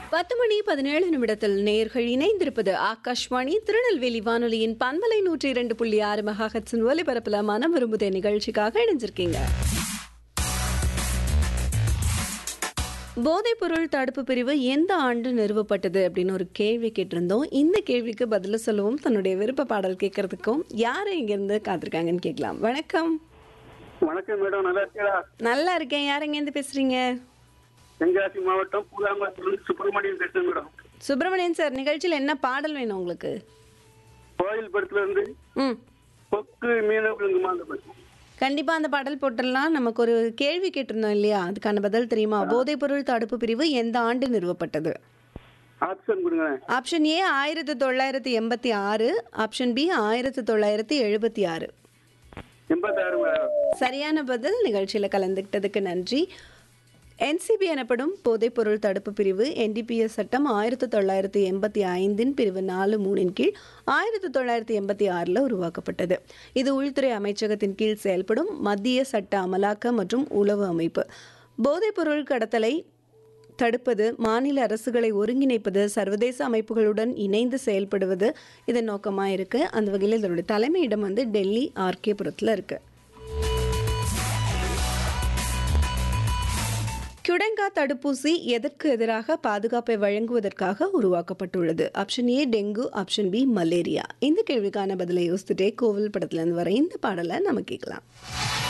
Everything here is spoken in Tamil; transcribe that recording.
பத்து மணி பதினேழு நிமிடத்தில் நேர்கள் இணைந்திருப்பது ஆகாஷ்வாணி திருநெல்வேலி வானொலியின் பண்பலை நூற்றி இரண்டு புள்ளி ஆறு மெகாஹட்ஸின் ஒலிபரப்புல மனம் விரும்புதே நிகழ்ச்சிக்காக இணைஞ்சிருக்கீங்க போதைப்பொருள் தடுப்பு பிரிவு எந்த ஆண்டு நிறுவப்பட்டது அப்படின்னு ஒரு கேள்வி கேட்டிருந்தோம் இந்த கேள்விக்கு பதில சொல்லவும் தன்னுடைய விருப்ப பாடல் கேட்கறதுக்கும் யார் இங்கிருந்து காத்திருக்காங்கன்னு கேட்கலாம் வணக்கம் வணக்கம் மேடம் நல்லா இருக்கீங்களா நல்லா இருக்கேன் யார் எங்கேருந்து பேசுறீங்க தென்காசி மாவட்டம் பூலாங்குளத்திலிருந்து சுப்பிரமணியம் பேசுறேன் மேடம் சுப்பிரமணியன் சார் நிகழ்ச்சியில் என்ன பாடல் வேணும் உங்களுக்கு கோயில் படத்துல இருந்து ம் கொக்கு மீனவர்களுங்கம்மா அந்த படம் கண்டிப்பா அந்த பாடல் போட்டுடலாம் நமக்கு ஒரு கேள்வி கேட்டிருந்தோம் இல்லையா அதுக்கான பதில் தெரியுமா போதைப்பொருள் தடுப்பு பிரிவு எந்த ஆண்டு நிறுவப்பட்டது ஆப்ஷன் கொடுங்களேன் ஆப்ஷன் ஏ ஆயிரத்தி தொள்ளாயிரத்தி எண்பத்தி ஆறு ஆப்ஷன் பி ஆயிரத்தி தொள்ளாயிரத்தி எழுபத்தி ஆறு எண்பத்தாறு மேடம் சரியான பதில் நிகழ்ச்சியில் கலந்துக்கிட்டதுக்கு நன்றி என்சிபி எனப்படும் போதைப்பொருள் தடுப்பு பிரிவு என்டிபிஎஸ் சட்டம் ஆயிரத்தி தொள்ளாயிரத்தி எண்பத்தி ஐந்தின் பிரிவு நாலு மூணின் கீழ் ஆயிரத்தி தொள்ளாயிரத்தி எண்பத்தி ஆறில் உருவாக்கப்பட்டது இது உள்துறை அமைச்சகத்தின் கீழ் செயல்படும் மத்திய சட்ட அமலாக்க மற்றும் உளவு அமைப்பு போதைப்பொருள் கடத்தலை தடுப்பது மாநில அரசுகளை ஒருங்கிணைப்பது சர்வதேச அமைப்புகளுடன் இணைந்து செயல்படுவது இதன் நோக்கமாக இருக்கு அந்த வகையில் இதனுடைய தலைமையிடம் வந்து டெல்லி ஆர்கேபுரத்தில் இருக்கு கியுடெங்கா தடுப்பூசி எதற்கு எதிராக பாதுகாப்பை வழங்குவதற்காக உருவாக்கப்பட்டுள்ளது option A dengue option B malaria இந்த கேள்விக்கான பதிலை யோசித்துட்டே கோவில் படத்துல இருந்து வர இந்த பாடலை நம்ம கேட்கலாம்